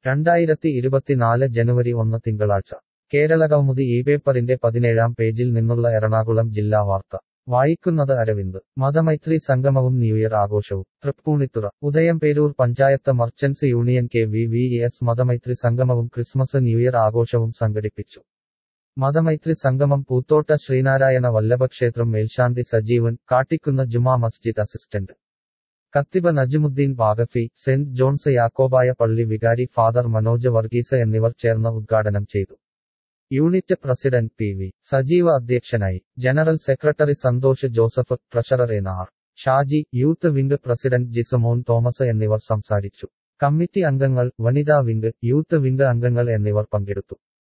രണ്ടായിരത്തി ഇരുപത്തിനാല് ജനുവരി ഒന്ന് തിങ്കളാഴ്ച കേരളകൗമുദി ഈ പേപ്പറിന്റെ പതിനേഴാം പേജിൽ നിന്നുള്ള എറണാകുളം ജില്ലാ വാർത്ത വായിക്കുന്നത് അരവിന്ദ് മതമൈത്രി സംഗമവും ന്യൂഇയർ ആഘോഷവും Tripunithura Udayamperoor panchayat merchants union K V V S മതമൈത്രി സംഗമവും ക്രിസ്മസ് ന്യൂഇയർ ആഘോഷവും സംഘടിപ്പിച്ചു മതമൈത്രി സംഗമം പൂത്തോട്ട ശ്രീനാരായണ വല്ലഭക്ഷേത്രം മേൽശാന്തി സജീവൻ കാട്ടിക്കുന്ന ജുമാ മസ്ജിദ് അസിസ്റ്റന്റ് കത്തിബ നജ്മുദ്ദീൻ ബാഗഫി സെന്റ് ജോൺസ് യാക്കോബായ പള്ളി വികാരി ഫാദർ മനോജ് വർഗീസ് എന്നിവർ ചേർന്ന് ഉദ്ഘാടനം ചെയ്തു unit president P V Sajeeva അധ്യക്ഷനായി general secretary Santhosh Joseph treasurer N R Shaji youth wing president Jisamon Thomas എന്നിവർ സംസാരിച്ചു കമ്മിറ്റി അംഗങ്ങൾ വനിതാ വിംഗ് യൂത്ത് വിംഗ് അംഗങ്ങൾ എന്നിവർ പങ്കെടുത്തു